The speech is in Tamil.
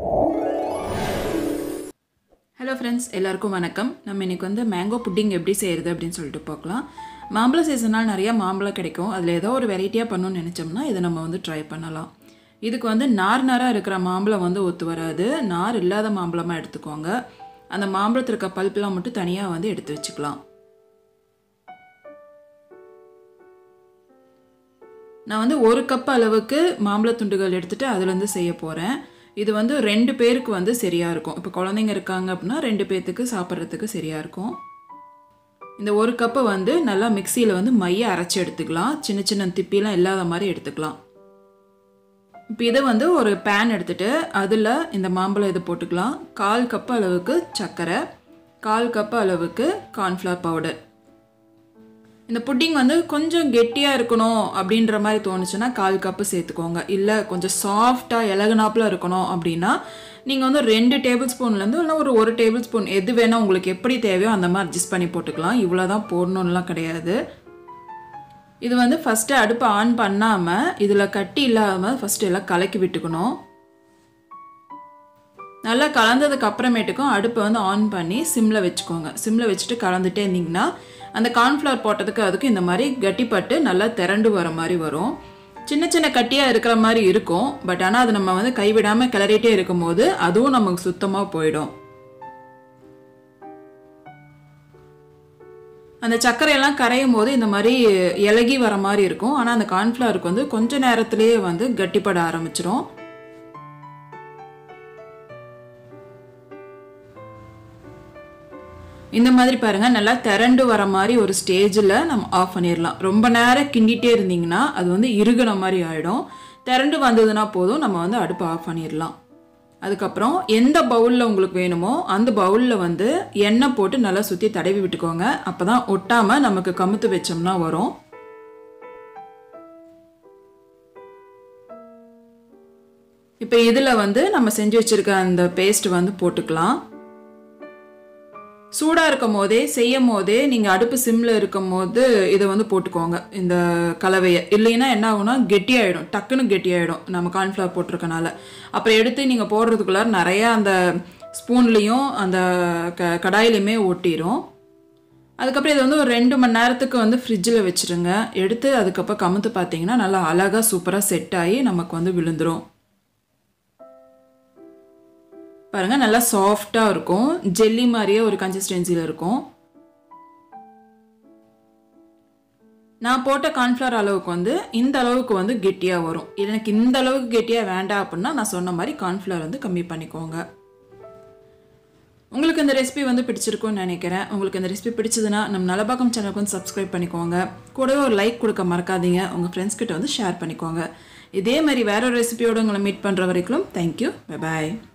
ஹலோ ஃப்ரெண்ட்ஸ் எல்லாருக்கும் வணக்கம் நம்ம இன்னைக்கு வந்து மேங்கோ புட்டிங் எப்படி செய்கிறது அப்படின்னு சொல்லிட்டு பார்க்கலாம் மாம்பழ சீசனால் நிறைய மாம்பழம் கிடைக்கும் அதில் ஏதோ ஒரு வெரைட்டியாக பண்ணணும்னு நினச்சோம்னா இதை நம்ம வந்து ட்ரை பண்ணலாம் இதுக்கு வந்து நார் நாராக இருக்கிற மாம்பழம் வந்து ஒத்து வராது நார் இல்லாத மாம்பழமாக எடுத்துக்கோங்க அந்த மாம்பழத்தில் இருக்க பல்ப்லாம் மட்டும் தனியாக வந்து எடுத்து வச்சுக்கலாம் நான் வந்து ஒரு கப் அளவுக்கு மாம்பழ துண்டுகள் எடுத்துகிட்டு அதுலேருந்து செய்ய போகிறேன் இது வந்து ரெண்டு பேருக்கு வந்து சரியாக இருக்கும் இப்போ குழந்தைங்க இருக்காங்க அப்படின்னா ரெண்டு பேர்த்துக்கு சாப்பிட்றதுக்கு சரியாக இருக்கும் இந்த ஒரு கப்பை வந்து நல்லா மிக்சியில் வந்து மைய அரைச்சி எடுத்துக்கலாம் சின்ன சின்ன திப்பிலாம் இல்லாத மாதிரி எடுத்துக்கலாம் இப்போ இதை வந்து ஒரு பேன் எடுத்துகிட்டு அதில் இந்த மாம்பழம் இது போட்டுக்கலாம் கால் கப்பு அளவுக்கு சர்க்கரை கால் கப்பு அளவுக்கு கார்ன்ஃப்ளவர் பவுடர் இந்த புட்டிங் வந்து கொஞ்சம் கெட்டியாக இருக்கணும் அப்படின்ற மாதிரி தோணுச்சுன்னா கால் கப்பு சேர்த்துக்கோங்க இல்லை கொஞ்சம் சாஃப்டாக இலகுனாப்பில் இருக்கணும் அப்படின்னா நீங்கள் வந்து ரெண்டு டேபிள் ஸ்பூன்லேருந்து இல்லை ஒரு ஒரு டேபிள் ஸ்பூன் எது வேணால் உங்களுக்கு எப்படி தேவையோ அந்த மாதிரி அட்ஜஸ்ட் பண்ணி போட்டுக்கலாம் இவ்வளோ தான் போடணும்லாம் கிடையாது இது வந்து ஃபஸ்ட்டு அடுப்பை ஆன் பண்ணாமல் இதில் கட்டி இல்லாமல் ஃபஸ்ட்டு எல்லாம் கலக்கி விட்டுக்கணும் நல்லா கலந்ததுக்கு அப்புறமேட்டுக்கும் அடுப்பை வந்து ஆன் பண்ணி சிம்மில் வச்சுக்கோங்க சிம்மில் வச்சுட்டு கலந்துட்டே இருந்தீங்கன்னா அந்த கார்ன்ஃப்ளவர் போட்டதுக்கு அதுக்கும் இந்த மாதிரி கட்டிப்பட்டு நல்லா திரண்டு வர மாதிரி வரும் சின்ன சின்ன கட்டியாக இருக்கிற மாதிரி இருக்கும் பட் ஆனால் அது நம்ம வந்து கைவிடாமல் கிளறிட்டே இருக்கும்போது அதுவும் நமக்கு சுத்தமாக போயிடும் அந்த சர்க்கரையெல்லாம் கரையும் போது இந்த மாதிரி இலகி வர மாதிரி இருக்கும் ஆனால் அந்த கார்ன்ஃப்ளவருக்கு வந்து கொஞ்ச நேரத்திலேயே வந்து கட்டிப்பட ஆரம்பிச்சிடும் இந்த மாதிரி பாருங்கள் நல்லா திரண்டு வர மாதிரி ஒரு ஸ்டேஜில் நம்ம ஆஃப் பண்ணிடலாம் ரொம்ப நேரம் கிண்டிகிட்டே இருந்தீங்கன்னா அது வந்து இறுகின மாதிரி ஆகிடும் திரண்டு வந்ததுன்னா போதும் நம்ம வந்து அடுப்பு ஆஃப் பண்ணிடலாம் அதுக்கப்புறம் எந்த பவுலில் உங்களுக்கு வேணுமோ அந்த பவுலில் வந்து எண்ணெய் போட்டு நல்லா சுற்றி தடவி விட்டுக்கோங்க அப்போ தான் ஒட்டாமல் நமக்கு கமுத்து வச்சோம்னா வரும் இப்போ இதில் வந்து நம்ம செஞ்சு வச்சுருக்க அந்த பேஸ்ட் வந்து போட்டுக்கலாம் சூடாக இருக்கும் போதே செய்யும் போதே நீங்கள் அடுப்பு சிம்மில் இருக்கும் போது இதை வந்து போட்டுக்கோங்க இந்த கலவையை இல்லைன்னா என்ன ஆகும்னா கெட்டியாயிடும் டக்குன்னு கெட்டியாயிடும் நம்ம கார்ன்ஃப்ளவர் போட்டிருக்கனால அப்புறம் எடுத்து நீங்கள் போடுறதுக்குள்ளார நிறையா அந்த ஸ்பூன்லேயும் அந்த க கடாயிலையுமே ஒட்டிடும் அதுக்கப்புறம் இது வந்து ஒரு ரெண்டு மணி நேரத்துக்கு வந்து ஃப்ரிட்ஜில் வச்சுருங்க எடுத்து அதுக்கப்புறம் கமுத்து பார்த்தீங்கன்னா நல்லா அழகாக சூப்பராக செட் ஆகி நமக்கு வந்து விழுந்துடும் பாருங்கள் நல்லா சாஃப்டாக இருக்கும் ஜெல்லி மாதிரியே ஒரு கன்சிஸ்டன்சியில் இருக்கும் நான் போட்ட கார்ன்ஃப்ளவர் அளவுக்கு வந்து இந்த அளவுக்கு வந்து கெட்டியாக வரும் எனக்கு இந்த அளவுக்கு கெட்டியாக வேண்டாம் அப்படின்னா நான் சொன்ன மாதிரி கார்ன்ஃப்ளவர் வந்து கம்மி பண்ணிக்கோங்க உங்களுக்கு இந்த ரெசிபி வந்து பிடிச்சிருக்கும்னு நினைக்கிறேன் உங்களுக்கு இந்த ரெசிபி பிடிச்சதுன்னா நம்ம நலபாக்கம் சேனலுக்கு வந்து சப்ஸ்கிரைப் பண்ணிக்கோங்க கூடவே ஒரு லைக் கொடுக்க மறக்காதீங்க உங்கள் ஃப்ரெண்ட்ஸ் கிட்ட வந்து ஷேர் பண்ணிக்கோங்க இதே மாதிரி வேற ஒரு ரெசிபியோட உங்களை மீட் பண்ணுற வரைக்கும் தேங்க்யூ பாய்